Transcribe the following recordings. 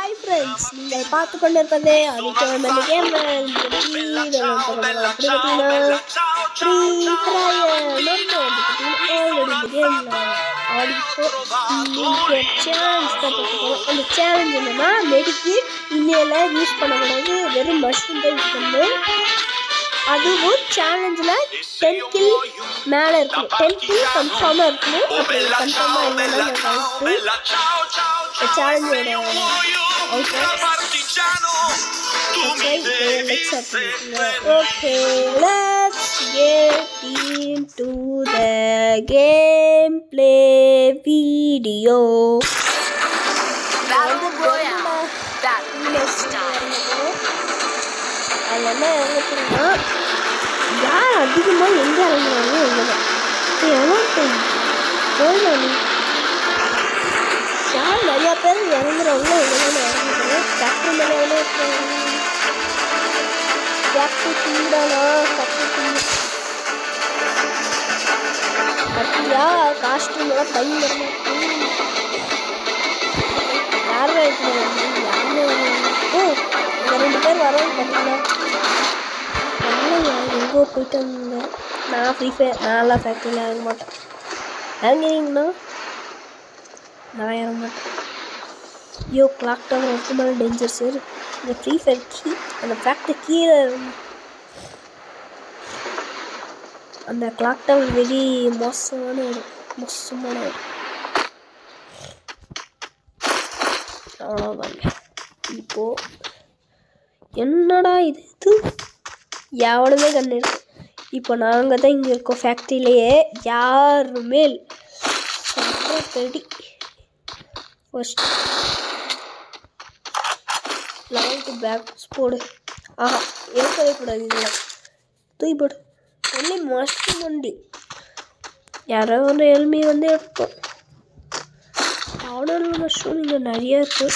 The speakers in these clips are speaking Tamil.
ஹாய் ஃப்ரெண்ட்ஸ் நீங்கள் பார்த்து கொண்டிருப்பது அதுக்கு கேம் அப்படி பார்த்தீங்கன்னா ஃப்ரீ ஃபயர் நம்ம வந்து பார்த்தீங்கன்னா ஆல்ரெடி இந்த கேமில் ஆடிப்போ இன்னைக்கு சேலஞ்ச் தான் பார்க்க போகிறோம் அந்த சேலஞ்ச் என்னன்னா மெடிக்கேட் இன்னையில் யூஸ் பண்ணக்கூடாது வெறும் மஷ்ரூம் தான் யூஸ் பண்ணணும் அதுவும் சேலஞ்சில் டென் கில் மேலே இருக்கணும் டென் கில் கன்ஃபார்மாக இருக்கணும் அப்படி கன்ஃபார்மாக இல்லைன்னா கழித்து சேலஞ்சோட Okay, let's get into the gameplay video. Battle Royale. Battle time. அதில் என்ன இறங்குறோம்னா யார் அதிகமாக எங்கே இறங்குறாங்க எங்கே தான் போயிடலாம் நீ யார் நிறையா பேர் இறங்குறவங்களோ எங்கே தான் இறங்குறோம் சக்கு மேலே எவ்வளோ இருக்கிறாங்க சக்கு கிண்டானா சக்கு கிண்டு பத்தியா காஸ்டியூம் எல்லாம் பயங்கரமாக யாரும் யாருமே ஓ இந்த ரெண்டு பேர் வரோம் பார்த்தீங்களா நல்லா எங்கோ போயிட்டு வந்தேன் நான் ஃப்ரீ ஃபயர் நான்லாம் ஃபேக்ட்ரியில் இறங்க மாட்டேன் இறங்குறீங்கன்னா நான் இறங்க மாட்டேன் ஐயோ கிளாக் டவர் எடுத்து மேலே டேஞ்சர் சார் இந்த ஃப்ரீ ஃபயர் கீ அந்த ஃபேக்ட்ரி கீழே அந்த கிளாக் டவர் வெரி மோசமான இடம் மோசமான இடம் அவ்வளோதாங்க இப்போ என்னடா இது இது எவனுமே கண்ணு இருக்கு இப்போ நாங்கள் தான் இங்கே இருக்கோம் ஃபேக்ட்ரியிலேயே யாருமே ரெடி ஃபர்ஸ்ட் லெவன்த்து பேக் போடு ஆஹா இருக்கவே கூடாது இதெல்லாம் தூக்கி போடு ஒன்லி மஷ்ரூம் வண்டி யாரோ ஒரு எல்மி வந்து எடுப்போம் பவுடர் மஷ்ரூம் இங்கே நிறைய இருக்கு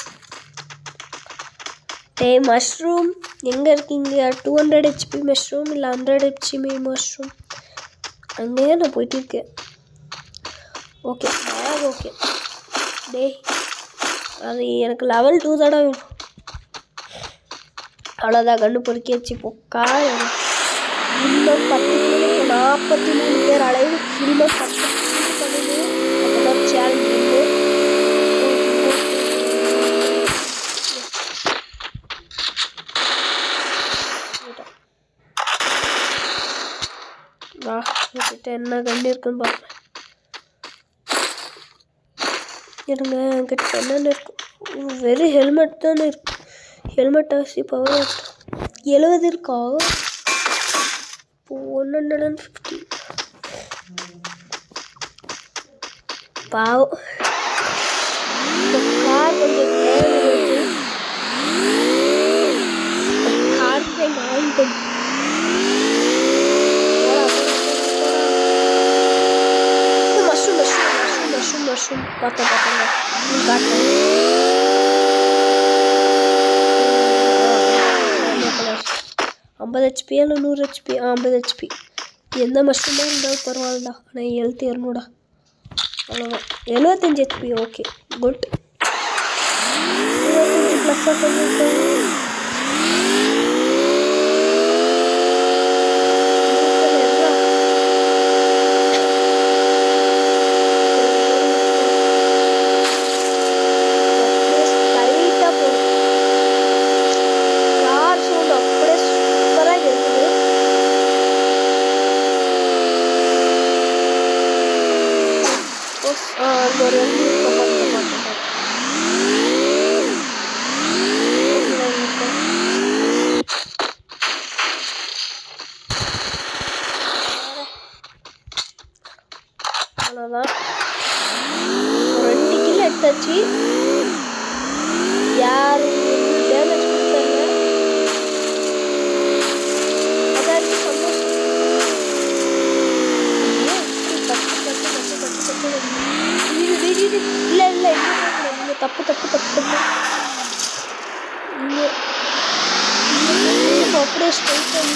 டே மஷ்ரூம் எங்கே இருக்கீங்க டூ ஹண்ட்ரட் ஹெச்பி மஷ்ரூம் இல்லை ஹண்ட்ரட் ஹெச்பி மஷ்ரூம் அங்கேயே நான் போயிட்டு இருக்கேன் ஓகே பேக் ஓகே டேய் அது எனக்கு லெவல் டூ தானே வேணும் அவ்வளோதான் கண்டு பொறுக்கி வச்சு பொக்கா இன்னும் பத்து கிலோ நாற்பத்தி மூணு பேர் அளவு இன்னும் பத்து கிலோ பண்ணணும் அப்போதான் சேலஞ்ச் வந்து வா என்கிட்ட என்ன கண்டு இருக்குன்னு பார்ப்பேன் இருங்க என்கிட்ட என்னென்ன இருக்கு ஓ, வெறும் ஹெல்மெட் தானே இருக்கு ஹெல்மெட் ஆசி பவர் எழுபது இருக்கா இப்போ ஒன் ஹண்ட்ரட் அண்ட் ஃபிஃப்டி பாவம் இந்த கார் கொஞ்சம் தேவை கார் எங்கள் வாங்கிட்டு mushroom mushroom mushroom mushroom mushroom பார்த்தேன் பார்த்தேங்க ம், காட்டுறேன் ஐம்பது ஹெச்பி இல்லை நூறு ஹெச்பி ஐம்பது ஹெச்பி எந்த மஷ்ரூமாக இருந்தாலும் பரவாயில்லடா ஆனால் எழுத்து இரநூடா அவ்வளோதான் எழுபத்தஞ்சு ஹெச்பி ஓகே குட் எழுபத்தஞ்சு ப்ளஸ்ஸாக கொஞ்சம் டைட்டாக போகும் கார் சவுண்ட் அப்படியே சூப்பராக இருக்குது ஓ, ஆ, அங்க ஒரு எண்ணி இருக்கு. பார்த்தேன், பார்த்தேன், பார்த்தேன். இதுல இருக்கு. அவ்வளோதான் ரெண்டு கிலோ எடுத்தாச்சு யாரு டேமேஜ் கொடுத்தாங்க அதாச்சும் சந்தோஷம் ஏன் இப்படி தப்பு தப்பு தப்பு தப்பு தப்பு இது இது இது இல்லை இல்லை இங்கே போகக்கூடாது இங்கே தப்பு தப்பு தப்பு தப்பு இங்கே இங்கே அப்படியே ஸ்ட்ரைட்டாக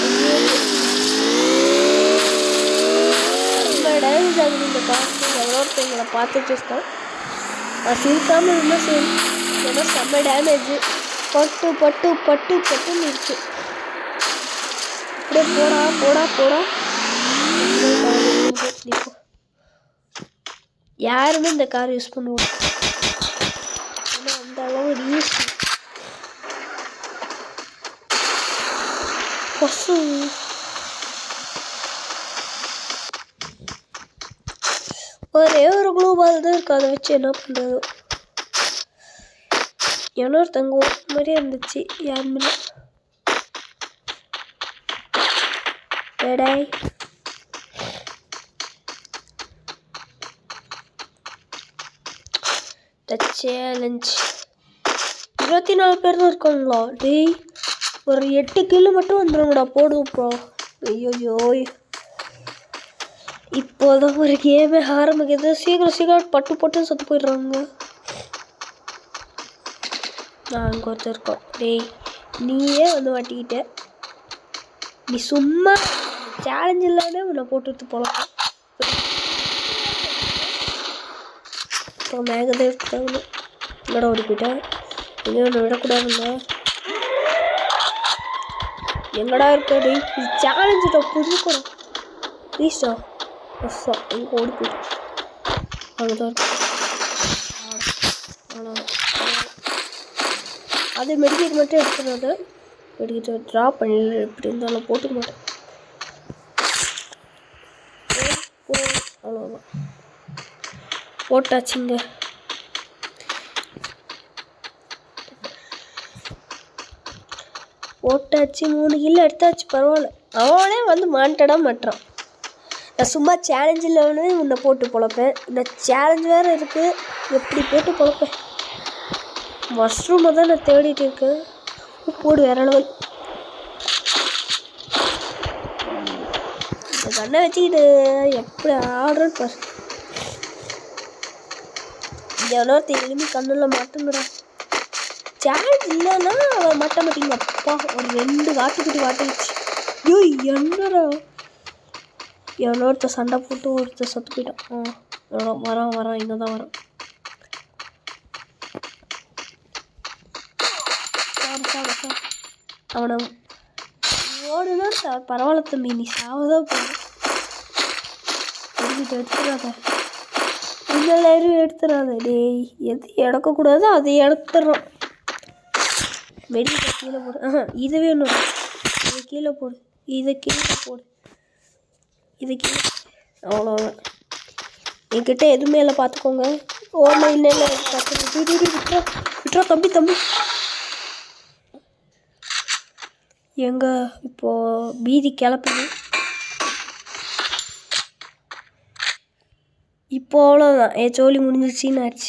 ரொம்ப டேமேஜ் ஆகுது இந்த காசு எவ்வளோ ஒருத்தவங்களை பார்த்துட்டு இருக்கேன் நான் சிரிக்காமல் இருந்தால் சரி ஏன்னா செம்ம டேமேஜ் பட்டு பட்டு பட்டு பட்டுன்னு இருக்கு அப்படியே போடா போடா போடா நிப்போ. யாருமே இந்த கார் யூஸ் பண்ணுவோம் ஏன்னா அந்த அளவு யூஸ் கொசு ஒரே ஒரு க்ளூ பால் தான் இருக்கு அதை வச்சு என்ன பண்ணுறது இன்னொருத்தங்க ஒரு மாதிரியே இருந்துச்சு யாருமே டேடாய் த சேலஞ்ச் இருபத்தி நாலு பேர் தான் இருக்காங்களா டேய் ஒரு எட்டு கிலோ மட்டும் வந்துடுங்கடா போடுவோம் ப்ரோ ஐயோயோ இப்போதான் ஒரு கேமே ஆரம்பிக்குது சீக்கிரம் சீக்கிரம் பட்டு பட்டு சத்து போயிடுறாங்க நான் அங்கே ஒருத்தர் இருக்கோம் டேய் நீயே வந்து மாட்டிக்கிட்ட நீ சும்மா சேலஞ்ச் இல்லாம உன்னை போட்டு எடுத்து போகலாம் இப்போ மேகதே இருக்காங்க இங்கட ஓடி போயிட்டேன் எங்கே ஒன்று விடக்கூடாதுங்க எங்கடா இருக்க டேய் இது சேலஞ்சுடா புதுக்குறோம் ப்ளீஸ்டா பஸ்ஸா எங்கே ஓடி போயிட்டேன் அங்கே தான் இருக்கு அவ்வளோ அது மெடிக்கேட் மட்டும் எடுத்துடாது மெடிக்கேட் ட்ரா பண்ணி எப்படி இருந்தாலும் போட்டுக்க மாட்டேன் போ, போ, அவ்வளோதான் போட்டாச்சுங்க போட்டாச்சு மூணு கிலோ எடுத்தாச்சு பரவாயில்ல அவனே வந்து மாண்டடா மாட்டான் நான் சும்மா சேலஞ்ச் இல்லைன்னு உன்னை போட்டு பொழப்பேன் இந்த சேலஞ்ச் வேறு இருக்குது எப்படி போட்டு பொழப்பேன் மஷ்ரூமை தான் நான் தேடிட்டு இருக்கேன் போடு வேற லெவல் இந்த கண்ணை வச்சுக்கிட்டு எப்படி ஆடுறேன்னு பாரு இன்னொருத்த எலும்பி கண்ணில் மாட்டுங்கடா சேலஞ்ச் இல்லைன்னா அவன் மாட்ட மாட்டீங்க அப்பா ஒரு ரெண்டு வாட்டுக்குட்டி வாட்டுக்குச்சு ஐயோ என்னடா எவ்வளோத்த சண்டை போட்டு ஒருத்தர் சத்து போயிட்டான் ஆ எவ்வளோ வரான் வரான் இங்கே தான் வரான் சாவு சாவு சாவு அவனை ஓடுனா சா- பரவாயில்ல தம்பி நீ சாவதான் போதும் எடுத்துட்டு எடுத்துடாத எல்லாரும் எடுத்துடாத டேய் எது எடுக்கக்கூடாதோ அதை எடுத்துடுறோம் மெடிக்கல் கீழே போடு ஆஹா இது வேணும் இதை கீழே போடு இதை கீழே போடு இது கீழே அவ்வளோதான் என்கிட்ட எதுவுமே இல்லை பார்த்துக்கோங்க ஓடல இல்லை இல்லை பார்த்து விட்றா விட்றா தம்பி தம்பி எங்க இப்போ பீதி கிளப்புது இப்போ அவ்வளோதான் என் ஜோலி முடிஞ்சிச்சின்னு ஆச்சு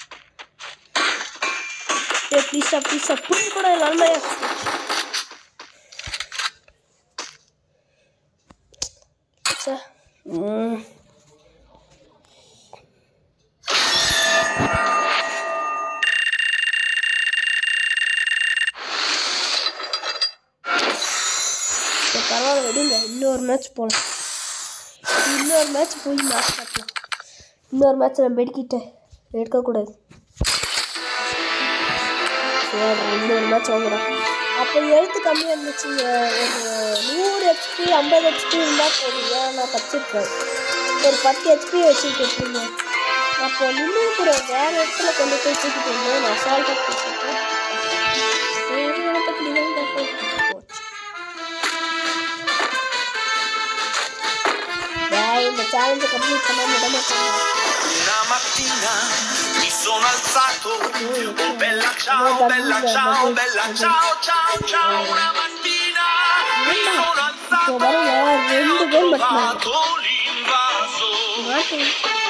ஏ ப்ளீஸா ப்ளீஸா புரிஞ்சு கூட இல்லாம ச்சே. ம். சரி, பரவாயில்ல விடுங்க இன்னொரு மேட்ச் போகலாம் இன்னொரு மேட்ச் போய் மேட்ச் பார்க்கலாம் இன்னொரு மேட்ச் நம்ம எடுக்கிட்ட எடுக்கக்கூடாது சரி இன்னொரு மேட்ச் வாங்குறா அப்போ எழுத்து கம்மியாக இருந்துச்சுங்க ஒரு நூறு ஹெச்பி ஐம்பது ஹெச்பி இருந்தால் போதும் ஏன் நான் வச்சிருக்கேன் ஒரு பத்து ஹெச்பி வச்சுட்டு இருக்கீங்க அப்போ நின்று கூட வேறு இடத்துல கொண்டு போய் தூக்கிட்டு வந்து நான் அசால்ட்டாக தூக்கிட்டேன் சரி எனக்கு அப்படி தான் போச்சு டேய், இந்த சேலஞ்சை கம்ப்ளீட் பண்ணாம விட மாட்டாங்க Una mattina mi sono alzato, oh bella ciao, bella ciao, bella ciao, ciao, ciao. Una mattina mi sono இப்போ alzato பாருங்க e ho ரெண்டு பேர் மட்டும் trovato l'invaso. மாட்டேன்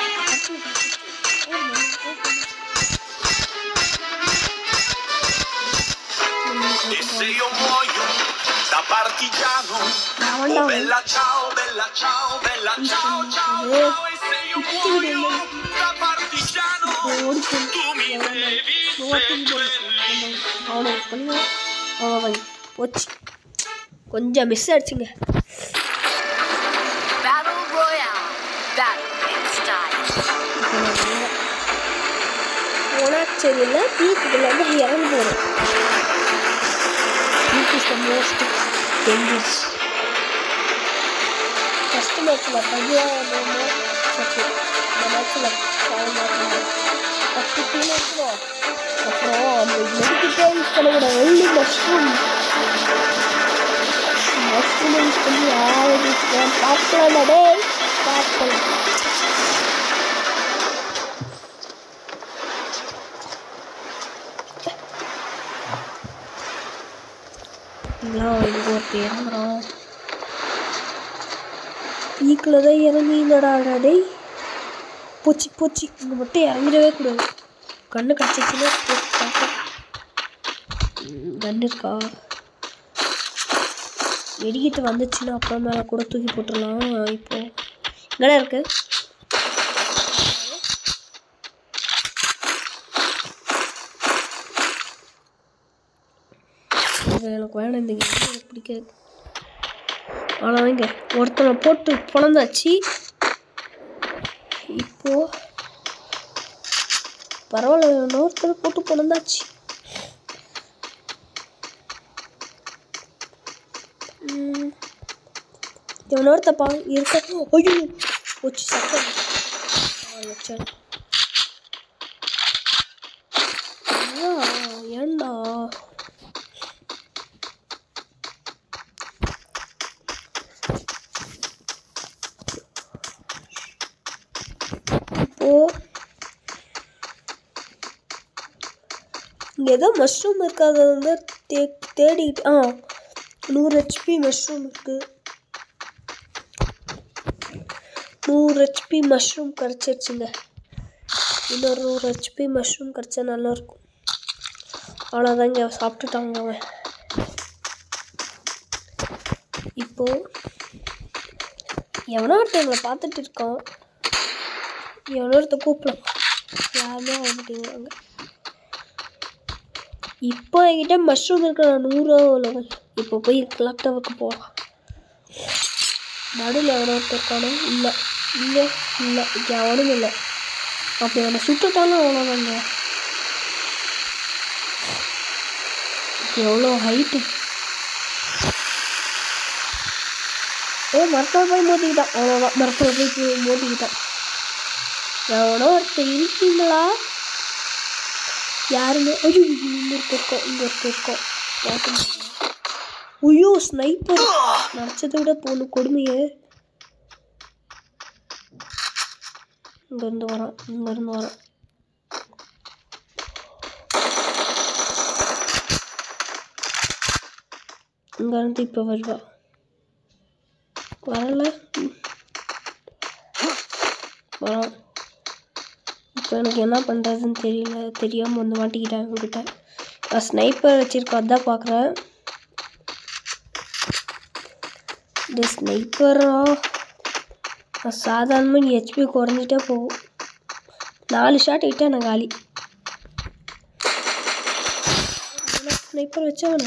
E se io muoio da partigiano, Madonna. oh bella ciao, bella ciao, bella ciao, ciao, Eh. ciao. E se io muoio da partigiano, tu mi devi seppellire. அவனை பண்ணி அவன் போச்சு கொஞ்சம் மிஸ் ஆயிடுச்சுங்க Battle Royale. Battle in style. போனால் சரியில்லை பீக்குல இருந்து இறங்கி போகிறோம் peak is the most dangerous first மேட்ச்சில் பதினாறு சத்து இந்த மேட்ச்சில் பத்து கீழே இருக்கிறோம் அப்புறம் அந்த மெடிக்கிட்டே யூஸ் பண்ணக்கூடாது ஒன்லி மஷ்ரூம் மஷ்ரூம் யூஸ் பண்ணி யாரும் பார்க்கலாம் டே பார்க்கலாம் இதெல்லாம் இங்கே ஒருத்தர் இறங்குறோம் பீக்கில் தான் இறங்கிங்கடா டேய் போச்சு போச்சு இங்கே மட்டும் இறங்கிடவே கூடாது கண்ணு கடிச்சிச்சுன்னா கன் இருக்கா வெடிக்கிட்டு வந்துச்சுன்னா அப்பா மேலே கூட தூக்கி போட்டுடலாம் இப்போ இங்கடா இருக்கு இது எனக்கு வேணும் இந்த கேம் எனக்கு பிடிக்காது ஆனால் இங்கே ஒருத்தனை போட்டு பிறந்தாச்சு இப்போ பரவாயில்ல இன்னொருத்தனை போட்டு பிறந்தாச்சு இன்னொருத்தப்பா இருக்க ஐயோ போச்சு சத்தம் ஆ, வச்சேன். ஆ, ஏன்டா இப்போ இங்கே ஏதோ மஷ்ரூம் இருக்காத வந்து தே தேடிக்கிட்டு ஆ நூறு ஹெச்பி மஷ்ரூம் இருக்கு நூறு ஹெச்பி மஷ்ரூம் கிடச்சிருச்சுங்க இன்னொரு நூறு ஹெச்பி மஷ்ரூம் கிடச்சா நல்லாயிருக்கும் அவ்வளோதான் இங்கே சாப்பிட்டுட்டாங்க அவன் இப்போ எவனோ ஒருத்தவங்களை பார்த்துட்டு இருக்கான் எவ்வளோ ஒருத்த கூப்பிடலாம் யாருமே வர மாட்டேங்கிறாங்க இப்போ என்கிட்ட மஷ்ரூம் இருக்கிற நூறு லெவல் இப்போ போய் கிளாக் டவருக்கு போகலாம் நடுவில் எவ்வளோ ஒருத்தர் இருக்கானோ இல்லை இல்லை இல்லை இங்கே அவனும் இல்லை அப்படி அவனை சுட்டுட்டாலும் அவ்வளோதாங்க எவ்வளோ ஹைட்டு ஏ மரத்தில் போய் மோதிக்கிட்டான் அவ்வளோதான் மரத்தில் போய் போய் மோதிக்கிட்டான் எவனோ ஒருத்தர் இருக்கீங்களா யாருமே ஐயோ இங்கே இருக்க இருக்கோம் இங்கே இருக்க இருக்கோம் பார்க்கணும் ஐயோ ஸ்னைப்பர் நினச்சதை விட போன கொடுமையே இங்கேருந்து வரான் இங்கேருந்து வரான் இங்கேருந்து இப்போ வருவா வரல ம். வரான் இப்போ எனக்கு என்ன பண்ணுறதுன்னு தெரியல தெரியாமல் வந்து மாட்டிக்கிட்டேன் இவங்ககிட்ட நான் ஸ்னைப்பர் வச்சுருக்கேன் அதான் பார்க்குறேன் இந்த ஸ்னைப்பரா நான் சாதாரணமாக ஹெச்பி குறைஞ்சிட்டே போகும் நாலு ஷாட் இட்டா நான் காலி ஸ்னைப்பர் வச்சவன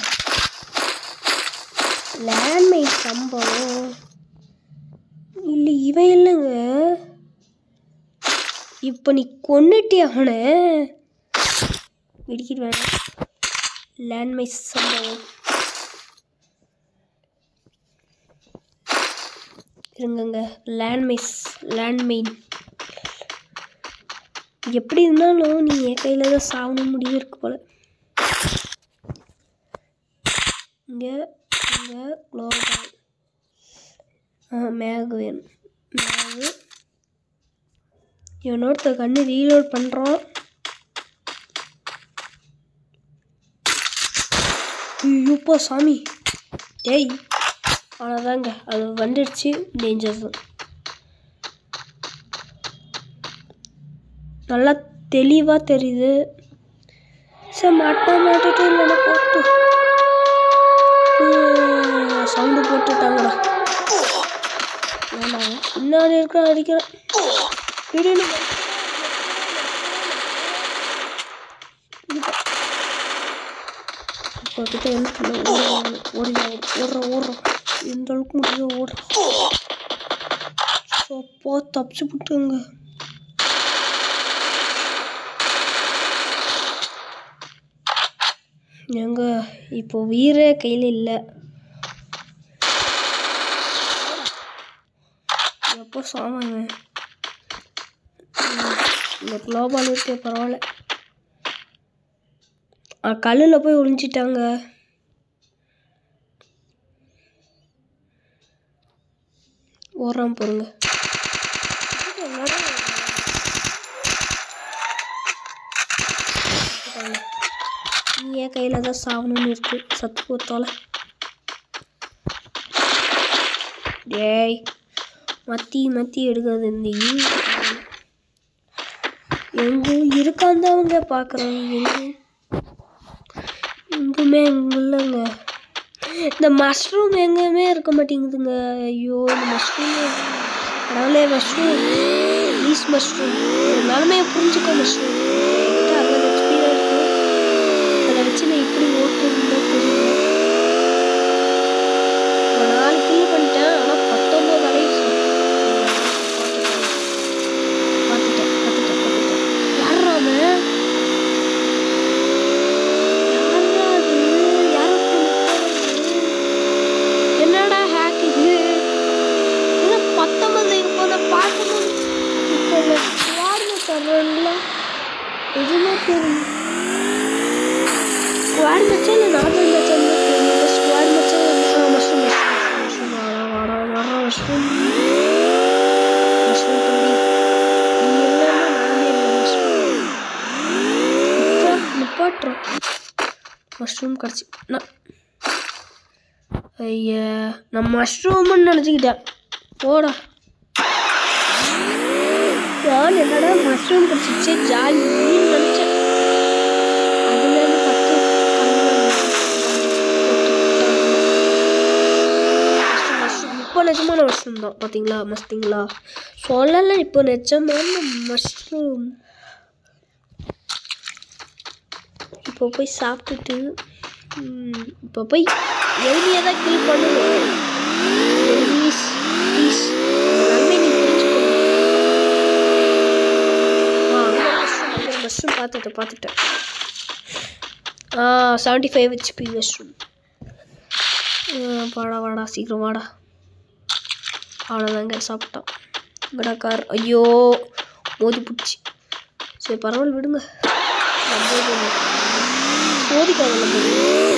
லேண்ட்மைன் சம்பவம் இல்லை இவன் இல்லைங்க இப்போ நீ கொன்னுட்டி அவனை இடிக்கிடுவேன் லேண்ட்மை சம்பவம் இருங்கங்க லேண்ட்மைஸ் லேண்ட்மைன் எப்படி இருந்தாலும் நீ என் கையில் தான் சாகணும் முடிவு இருக்கு போல இங்கே இங்கே குளோபல் ஆ மேகு வேணும் மேகு இவனோட கண்ணு ரீலோட் பண்ணுறோம் ஐயோப்பா சாமி டேய் அவ்வளோதாங்க அது வந்துடுச்சு டேஞ்சர் தான் நல்லா தெளிவாக தெரியுது சார் மாட்டா மாட்டுட்டு இல்லைன்னா போட்டு சவுண்டு போட்டுட்டாங்கடா வேணாம் பின்னாடி இருக்கிற அடிக்கிறேன் திடீர்னு இப்போ கிட்ட என்ன பண்ண ஓடுற ஓடுற ஓடுறோம் எந்த அளவுக்கு முடியும் ஓடுறோம் அப்பா தப்பிச்சு விட்டுங்க எங்க இப்போ உயிரே கையில் இல்லை எப்போ சாமாங்க இந்த குளோபால் இருக்கே பரவாயில்ல ஆ கல்லில் போய் ஒளிஞ்சிட்டாங்க ஓடுறான் பாருங்க நீ என் கையில் தான் சாவணும்னு இருக்கு சத்து போத்தால டேய் மத்தி மத்தி எடுக்காது இந்த ஈ எங்கும் இருக்கான்னு அவங்க பார்க்குறாங்க எங்கும் எங்குமே எங்க இல்லைங்க இந்த மஷ்ரூம் எங்கேயுமே இருக்க மாட்டேங்குதுங்க ஐயோ இந்த மஷ்ரூம் கடவுளே மஷ்ரூம் ப்ளீஸ் மஷ்ரூம் நிலமைய புரிஞ்சுக்கோ மஷ்ரூம் அறுபது ஹெச்பி தான் இருக்கு அதை வச்சு நான் இப்படி ஓட்டுறதுன்னு தெரியல ஒரு நாலு கிலோ பண்ணிட்டேன் ஆனால் பத்தொம்பது வரையும் பார்த்துட்டேன் பார்த்துட்டேன் பார்த்துட்டேன் யாரா அவன் யாரா அது யாரோ என்னடா ஹேக் இது இது பத்தொன்பது இப்போ பார்க்கும்போது இப்போ ஸ்குவாடில் தர்றோம்ல எதுவுமே தெரியும் ஸ்குவாட் மச்சா இல்லை நார்மல் மச்சா தெரியல ஸ்குவாட் மச்சா மஷ்ரூம் மஷ்ரூம் மஷ்ரூம் வாடா வாடா வாடா மஷ்ரூம் மஷ்ரூம் தம்பி நீ இல்லைன்னா நானே இல்லை மஷ்ரூம் இப்போ நிப்பாட்டுறோம் மஷ்ரூம் கிடச்சி நான் ஐயா நான் மஷ்ரூம்னு நினச்சிக்கிட்டேன் போடா நான் என்னடா மஷ்ரூம் கிடச்சிச்சு ஜாலின்னு நினச்சேன் அதுலேருந்து பத்து மஷ்ரூம் இப்போ நிஜமான மஷ்ரூம் தான் பார்த்தீங்களா மஸ்திங்களா சொல்லலை இப்போ நிஜமான மஷ்ரூம் இப்போ போய் சாப்பிட்டுட்டு ம், இப்போ போய் எளிமையாக தான் கில் பண்ணுவேன் ப்ளீஸ் ப்ளீஸ் நன்மை நீ புரிஞ்சுக்கணும் ஆ மஷ்ரூம் பார்த்துட்டேன் பார்த்துட்டேன் ஆ செவன்ட்டி ஃபைவ் ஹெச்பி மஷ்ரூம் வாடா வாடா சீக்கிரம் வாடா அவ்வளோதாங்க சாப்பிட்டோம் இங்கடா கார் ஐயோ மோதி பிடிச்சி சரி பரவாயில்ல விடுங்க லம்பர் சோதிக்காத லம்பர்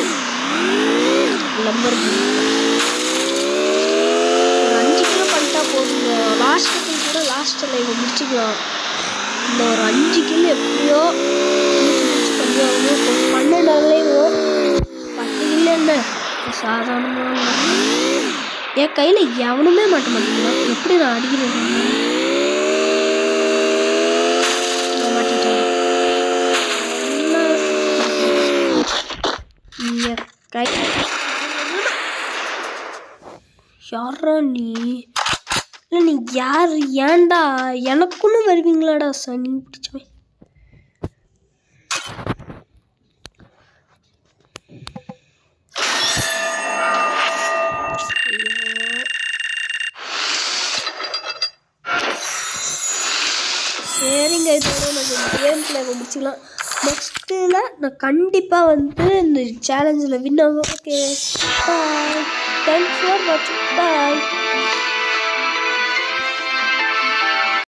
லம்பர் ஒரு அஞ்சு கிலோ பண்ணிட்டா போதுங்க லாஸ்ட் கூட லாஸ்ட்டில் இவங்க முடிச்சுக்கலாம் இந்த ஒரு அஞ்சு கிலோ எப்படியோ பண்ணியாகணும் இப்போ பன்னெண்டாவதுலேயும் பத்து கிலோ என்ன சாதாரணமாக என் கையில் எவனுமே மாட்ட மாட்டேங்கிறான் எப்படி நான் அடிக்கிறது நான் மாட்டிட்டேன் நல்லா என் கை யாரா நீ இல்லை நீ யார் ஏன்டா எனக்குன்னு வருவீங்களாடா சனி பிடிச்சவன் சரிங்க இதோட நம்ம கேம் பிளே முடிச்சுக்கலாம் நெக்ஸ்ட்டில் நான் கண்டிப்பாக வந்து இந்த சேலஞ்சில் வின் ஆகும் ஓகே பாய் தேங்க்ஸ் ஃபார் வாட்சிங் பாய்